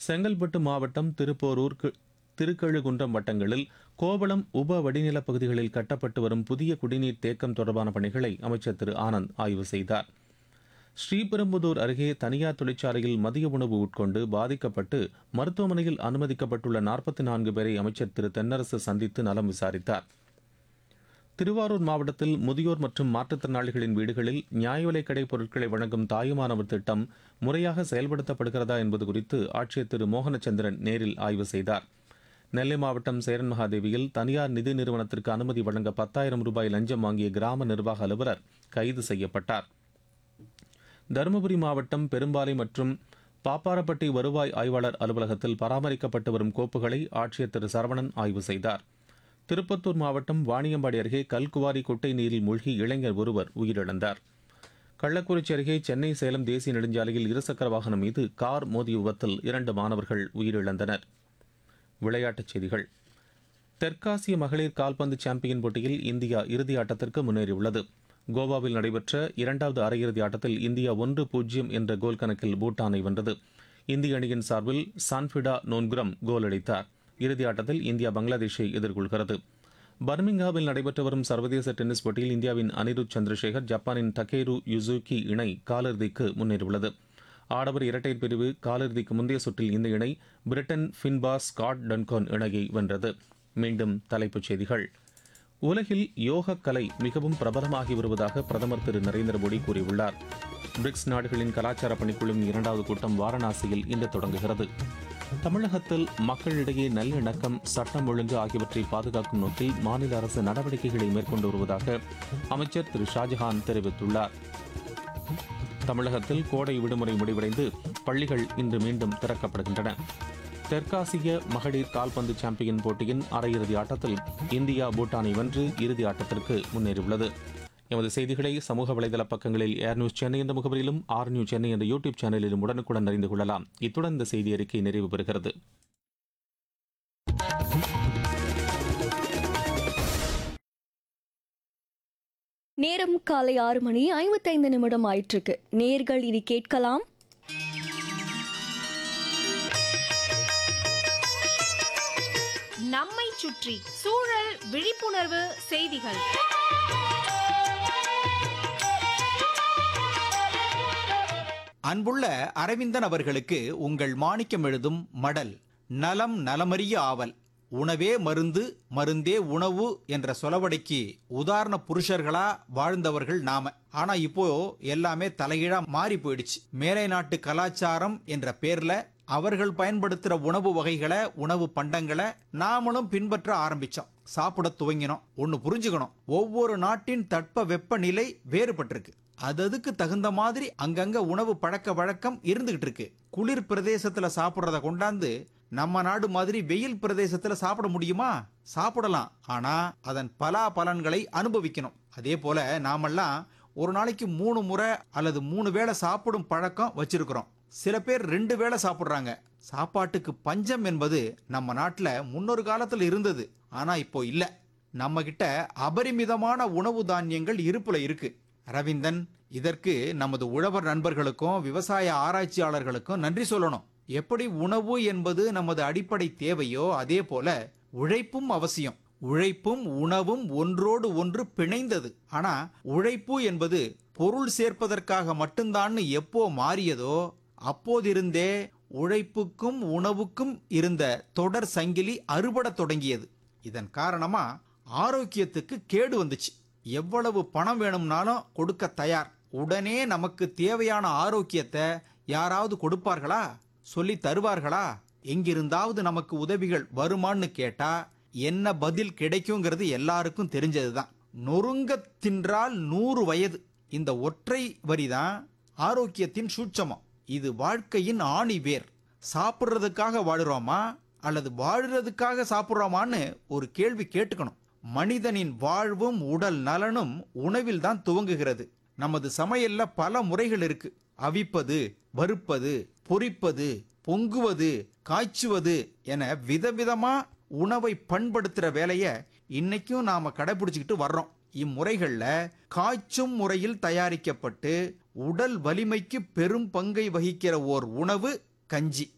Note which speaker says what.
Speaker 1: செங்கல்பட்டு மாவட்டம் திருப்போரூர் கி- திருக்கழுகுன்றம் வட்டங்களில் கோவளம் உப வடிநிலப் பகுதிகளில் கட்டப்பட்டு வரும் புதிய குடிநீர் தேக்கம் தொடர்பான பணிகளை அமைச்சர் திரு ஆனந்த் ஆய்வு செய்தார் ஸ்ரீபெரும்புதூர் அருகே தனியார் தொழிற்சாலையில் மதிய உணவு உட்கொண்டு பாதிக்கப்பட்டு மருத்துவமனையில் அனுமதிக்கப்பட்டுள்ள நாற்பத்தி நான்கு பேரை அமைச்சர் திரு தென்னரசு சந்தித்து நலம் விசாரித்தார் திருவாரூர் மாவட்டத்தில் முதியோர் மற்றும் மாற்றுத்திறனாளிகளின் வீடுகளில் நியாய விலைக் கடை பொருட்களை வழங்கும் தாயுமானவர் திட்டம் முறையாக செயல்படுத்தப்படுகிறதா என்பது குறித்து ஆட்சியர் திரு மோகனச்சந்திரன் நேரில் ஆய்வு செய்தார் நெல்லை மாவட்டம் சேரன் மகாதேவியில் தனியார் நிதி நிறுவனத்திற்கு அனுமதி வழங்க பத்தாயிரம் ரூபாய் லஞ்சம் வாங்கிய கிராம நிர்வாக அலுவலர் கைது செய்யப்பட்டார் தருமபுரி மாவட்டம் பெரும்பாலை மற்றும் பாப்பாரப்பட்டி வருவாய் ஆய்வாளர் அலுவலகத்தில் பராமரிக்கப்பட்டு வரும் கோப்புகளை ஆட்சியர் திரு சரவணன் ஆய்வு செய்தார் திருப்பத்தூர் மாவட்டம் வாணியம்பாடி அருகே கல்குவாரி குட்டை நீரில் மூழ்கி இளைஞர் ஒருவர் உயிரிழந்தார் கள்ளக்குறிச்சி அருகே சென்னை சேலம் தேசிய நெடுஞ்சாலையில் இருசக்கர வாகனம் மீது கார் மோதிய விபத்தில் இரண்டு மாணவர்கள் உயிரிழந்தனர் விளையாட்டுச் செய்திகள் தெற்காசிய மகளிர் கால்பந்து சாம்பியன் போட்டியில் இந்தியா இறுதி ஆட்டத்திற்கு முன்னேறியுள்ளது கோவாவில் நடைபெற்ற இரண்டாவது அரையிறுதி ஆட்டத்தில் இந்தியா ஒன்று பூஜ்ஜியம் என்ற கோல் கணக்கில் பூட்டானை வென்றது இந்திய அணியின் சார்பில் சான்ஃபிடா நோன்குரம் கோல் அடித்தார் இறுதி ஆட்டத்தில் இந்தியா பங்களாதேஷை எதிர்கொள்கிறது பர்மிங்ஹாமில் நடைபெற்று வரும் சர்வதேச டென்னிஸ் போட்டியில் இந்தியாவின் அனிருத் சந்திரசேகர் ஜப்பானின் டகேரு யுசுகி இணை காலிறுதிக்கு முன்னேறியுள்ளது ஆடவர் இரட்டையர் பிரிவு காலிறுதிக்கு முந்தைய சுற்றில் இந்த இணை பிரிட்டன் ஃபின்பாஸ் ஸ்காட் டன்கான் இணையை வென்றது மீண்டும் தலைப்புச் செய்திகள் உலகில் யோகக் கலை மிகவும் பிரபலமாகி வருவதாக பிரதமர் திரு நரேந்திர மோடி கூறியுள்ளார் பிரிக்ஸ் நாடுகளின் கலாச்சார பணிக்குழுவின் இரண்டாவது கூட்டம் வாரணாசியில் இன்று தொடங்குகிறது தமிழகத்தில் மக்களிடையே நல்லிணக்கம் சட்டம் ஒழுங்கு ஆகியவற்றை பாதுகாக்கும் நோக்கில் மாநில அரசு நடவடிக்கைகளை மேற்கொண்டு வருவதாக அமைச்சர் திரு ஷாஜஹான் தெரிவித்துள்ளார் தமிழகத்தில் கோடை விடுமுறை முடிவடைந்து பள்ளிகள் இன்று மீண்டும் திறக்கப்படுகின்றன தெற்காசிய மகளிர் கால்பந்து சாம்பியன் போட்டியின் அரையிறுதி ஆட்டத்தில் இந்தியா பூட்டானை வென்று இறுதி ஆட்டத்திற்கு முன்னேறியுள்ளது எமது செய்திகளை சமூக வலைதள பக்கங்களில் ஏர் நியூஸ் சென்னை என்ற முகவரியிலும் ஆர் நியூஸ் சென்னை என்ற யூடியூப் சேனலிலும் உடனுக்குடன் அறிந்து கொள்ளலாம் இத்துடன் இந்த செய்தி அறிக்கை நிறைவு பெறுகிறது
Speaker 2: நேரம் காலை ஆறு மணி ஐம்பத்தைந்து நிமிடம் ஆயிட்டிருக்கு நேர்கள் இது கேட்கலாம்
Speaker 3: நம்மை சுற்றி சூழல் விழிப்புணர்வு செய்திகள்
Speaker 4: அன்புள்ள அரவிந்தன் அவர்களுக்கு உங்கள் மாணிக்கம் எழுதும் மடல் நலம் நலமறிய ஆவல் உணவே மருந்து மருந்தே உணவு என்ற சொலவடைக்கு உதாரண புருஷர்களா வாழ்ந்தவர்கள் நாம ஆனா இப்போ எல்லாமே தலைகீழா மாறி போயிடுச்சு மேலை நாட்டு கலாச்சாரம் என்ற பேர்ல அவர்கள் பயன்படுத்துற உணவு வகைகளை உணவு பண்டங்களை நாமளும் பின்பற்ற ஆரம்பிச்சோம் சாப்பிட துவங்கினோம் ஒன்னு புரிஞ்சுக்கணும் ஒவ்வொரு நாட்டின் தட்ப வெப்பநிலை வேறுபட்டிருக்கு அது அதுக்கு தகுந்த மாதிரி அங்கங்க உணவு பழக்க வழக்கம் இருந்துகிட்டு இருக்கு குளிர் பிரதேசத்துல சாப்பிடுறத கொண்டாந்து நம்ம நாடு மாதிரி வெயில் பிரதேசத்துல சாப்பிட முடியுமா சாப்பிடலாம் ஆனா அதன் பலா பலன்களை அனுபவிக்கணும் அதே போல நாமெல்லாம் ஒரு நாளைக்கு மூணு முறை அல்லது மூணு வேளை சாப்பிடும் பழக்கம் வச்சிருக்கிறோம் சில பேர் ரெண்டு வேளை சாப்பிடுறாங்க சாப்பாட்டுக்கு பஞ்சம் என்பது நம்ம நாட்டுல முன்னொரு காலத்துல இருந்தது ஆனா இப்போ இல்ல நம்ம கிட்ட அபரிமிதமான உணவு தானியங்கள் இருப்புல இருக்கு அரவிந்தன் இதற்கு நமது உழவர் நண்பர்களுக்கும் விவசாய ஆராய்ச்சியாளர்களுக்கும் நன்றி சொல்லணும் எப்படி உணவு என்பது நமது அடிப்படை தேவையோ அதே போல உழைப்பும் அவசியம் உழைப்பும் உணவும் ஒன்றோடு ஒன்று பிணைந்தது ஆனா உழைப்பு என்பது பொருள் சேர்ப்பதற்காக மட்டும்தான்னு எப்போ மாறியதோ அப்போதிருந்தே உழைப்புக்கும் உணவுக்கும் இருந்த தொடர் சங்கிலி அறுபடத் தொடங்கியது இதன் காரணமா ஆரோக்கியத்துக்கு கேடு வந்துச்சு எவ்வளவு பணம் வேணும்னாலும் கொடுக்க தயார் உடனே நமக்கு தேவையான ஆரோக்கியத்தை யாராவது கொடுப்பார்களா சொல்லி தருவார்களா எங்கிருந்தாவது நமக்கு உதவிகள் வருமான்னு கேட்டா என்ன பதில் கிடைக்குங்கிறது எல்லாருக்கும் தெரிஞ்சதுதான் நொறுங்க தின்றால் நூறு வயது இந்த ஒற்றை வரிதான் ஆரோக்கியத்தின் சூட்சமம் இது வாழ்க்கையின் ஆணி வேர் சாப்பிட்றதுக்காக வாழுறோமா அல்லது வாழுறதுக்காக சாப்பிட்றோமான்னு ஒரு கேள்வி கேட்டுக்கணும் மனிதனின் வாழ்வும் உடல் நலனும் உணவில் தான் துவங்குகிறது நமது சமையல்ல பல முறைகள் இருக்கு அவிப்பது வறுப்பது பொரிப்பது பொங்குவது காய்ச்சுவது என விதவிதமா உணவை பண்படுத்துற வேலைய இன்னைக்கும் நாம கடைபிடிச்சுக்கிட்டு வர்றோம் இம்முறைகள்ல காய்ச்சும் முறையில் தயாரிக்கப்பட்டு உடல் வலிமைக்கு பெரும் பங்கை வகிக்கிற ஓர் உணவு கஞ்சி